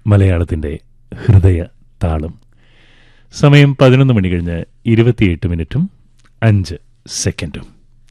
മലയാളത്തിൻ്റെ ഹൃദയ താളം സമയം പതിനൊന്ന് മണി കഴിഞ്ഞ് ഇരുപത്തിയെട്ട് മിനിറ്റും അഞ്ച് സെക്കൻഡും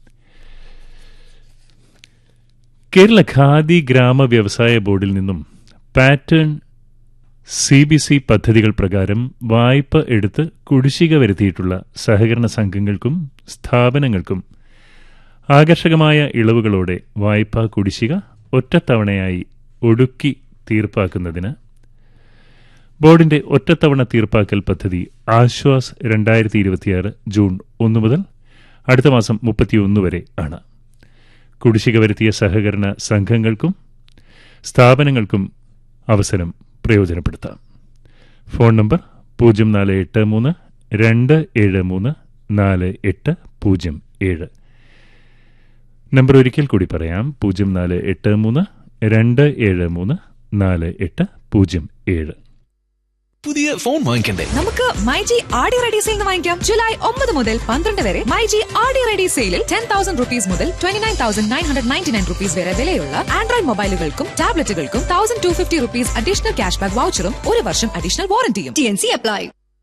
കേരള ഖാദി ഗ്രാമ വ്യവസായ ബോർഡിൽ നിന്നും പാറ്റേൺ സി ബി സി പദ്ധതികൾ പ്രകാരം വായ്പ എടുത്ത് കുടിശ്ശിക വരുത്തിയിട്ടുള്ള സഹകരണ സംഘങ്ങൾക്കും സ്ഥാപനങ്ങൾക്കും ആകർഷകമായ ഇളവുകളോടെ വായ്പാ കുടിശ്ശിക ഒറ്റത്തവണയായി ഒടുക്കി തീർപ്പാക്കുന്നതിന് ബോർഡിന്റെ ഒറ്റത്തവണ തീർപ്പാക്കൽ പദ്ധതി ആശ്വാസ് രണ്ടായിരത്തി ഇരുപത്തിയാറ് ജൂൺ ഒന്ന് മുതൽ അടുത്ത മാസം മുപ്പത്തിയൊന്ന് വരെ ആണ് കുടിശ്ശിക വരുത്തിയ സഹകരണ സംഘങ്ങൾക്കും സ്ഥാപനങ്ങൾക്കും അവസരം പ്രയോജനപ്പെടുത്താം ഫോൺ നമ്പർ പൂജ്യം നാല് എട്ട് മൂന്ന് രണ്ട് ഏഴ് മൂന്ന് നാല് എട്ട് പൂജ്യം ഏഴ് നമ്പർ ഒരിക്കൽ കൂടി പറയാം പൂജ്യം നാല് എട്ട് മൂന്ന് രണ്ട് ഏഴ് മൂന്ന് നാല് എട്ട് പൂജ്യം ഏഴ് പുതിയ ഫോൺ വാങ്ങിക്കണ്ടേ നമുക്ക് myG R D ready sale വാങ്ങിക്കാം ജൂലൈ ഒമ്പത് മുതൽ പന്ത്രണ്ട് വരെ മൈജി ആർ ഡി റെഡി സെയിലിൽ ടെൻ തൗസൻഡ് റുപ്പീസ് മുതൽ twenty nine thousand nine hundred ninety nine rupees വരെ വിലയുള്ള ആൻഡ്രോയിഡ് മൊബൈലുകൾക്കും ടാബ്ലറ്റുകൾക്കും thousand two fifty rupees additional cash back വൗച്ചറും ഒരു വർഷം അഡീഷണൽ വാറന്റിയും T N C apply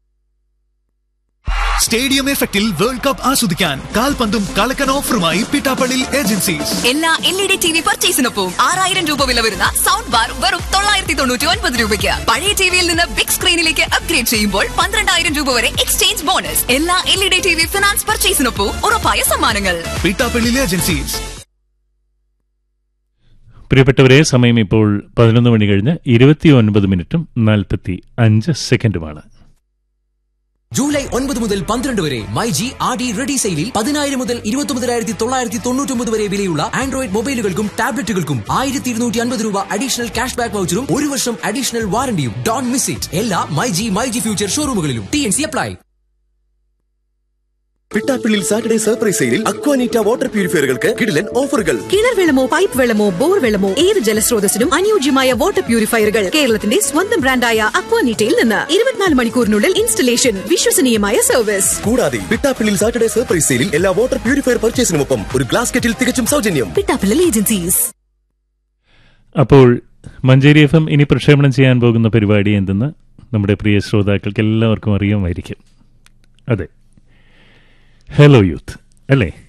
stadium എഫക്റ്റിൽ വേൾഡ് കപ്പ് ആസ്വദിക്കാൻ കാൽപന്തും കളക്കൻ ഓഫറുമായി പിട്ടാപ്പള്ളി ഏജൻസീസ് എല്ലാ L E D T V പർച്ചേസിനൊപ്പം ആറായിരം രൂപ വില വരുന്ന സൗണ്ട് ബാർ വെറും തൊള്ളായിരത്തി തൊണ്ണൂറ്റി ഒൻപത് രൂപയ്ക്ക് പഴയ ടിവിയിൽ നിന്ന് ബിഗ് സ്ക്രീനിലേക്ക് അപ്ഗ്രേഡ് ചെയ്യുമ്പോൾ പന്ത്രണ്ടായിരം രൂപ വരെ എക്സ്ചേഞ്ച് ബോണസ് എല്ലാ L E D T V finance പർച്ചേസിനൊപ്പം ഉറപ്പായ സമ്മാനങ്ങൾ പിട്ടാപ്പള്ളി ഏജൻസീസ് പ്രിയപ്പെട്ടവരെ സമയം ഇപ്പോൾ പതിനൊന്ന് മണി കഴിഞ്ഞ് ഇരുപത്തിയൊൻപത് മിനിറ്റും നാൽപ്പത്തി അഞ്ച് സെക്കൻഡുമാണ് ജൂലൈ ഒൻപത് മുതൽ പന്ത്രണ്ട് വരെ my G R D ready സെയിലിൽ പതിനായിരം മുതൽ ഇരുപത്തൊമ്പതിനായിരത്തി തൊള്ളായിരത്തി തൊണ്ണൂറ്റൊമ്പത് വരെ വിലയുള്ള ആൻഡ്രോയിഡ് മൊബൈലുകൾക്കും ടാബ്ലറ്റുകൾക്കും ആയിരത്തി ഇരുന്നൂറ്റി അൻപത് രൂപ അഡീഷണൽ ക്യാഷ് ബാക്ക് വൗച്ചറും ഒരു വർഷം അഡീഷണൽ വാറണ്ടിയും ഡോൺ മിസ് ഇറ്റ് എല്ലാ my G my G future ഷോറൂമുകളിലും ടി എൻ സി അപ്ലൈ പിട്ടാപ്പിള്ളിൽ സാറ്റർഡേ സർപ്രൈസ് സെയിലിൽ അക്വാനീറ്റ വാട്ടർ പ്യൂരിഫയറുകൾക്ക് കിടിലൻ ഓഫറുകൾ കിണർ വെള്ളമോ പൈപ്പ് വെള്ളമോ ബോർ വെള്ളമോ ഏത് ജലസ്രോതസ്സിനും അനുയോജ്യമായ വാട്ടർ പ്യൂരിഫയറുകൾ കേരളത്തിന്റെ സ്വന്തം ബ്രാൻഡായ അക്വാനീറ്റയിൽ നിന്ന് ഇരുപത്തിനാല് മണിക്കൂറിനുള്ളിൽ ഇൻസ്റ്റലേഷൻ വിശ്വസനീയമായ സർവീസ് കൂടാതെ പിട്ടാപ്പിള്ളിൽ സാറ്റർഡേ സർപ്രൈസ് സെയിലിൽ എല്ലാ വാട്ടർ പ്യൂരിഫയർ പർച്ചേസിനുമൊപ്പം ഒരു ഗ്ലാസ് കെറ്റിൽ തികച്ചും സൗജന്യം പിട്ടാപ്പിള്ളൽ ഏജൻസീസ് അപ്പോൾ മഞ്ചേരി എഫ് എം ഇനി പ്രക്ഷേപണം ചെയ്യാൻ പോകുന്ന പരിപാടി എന്തെന്ന് നമ്മുടെ പ്രിയ ശ്രോതാക്കൾക്ക് എല്ലാവർക്കും അറിയാമായിരിക്കും അതെ ഹലോ യൂത്ത് അല്ലേ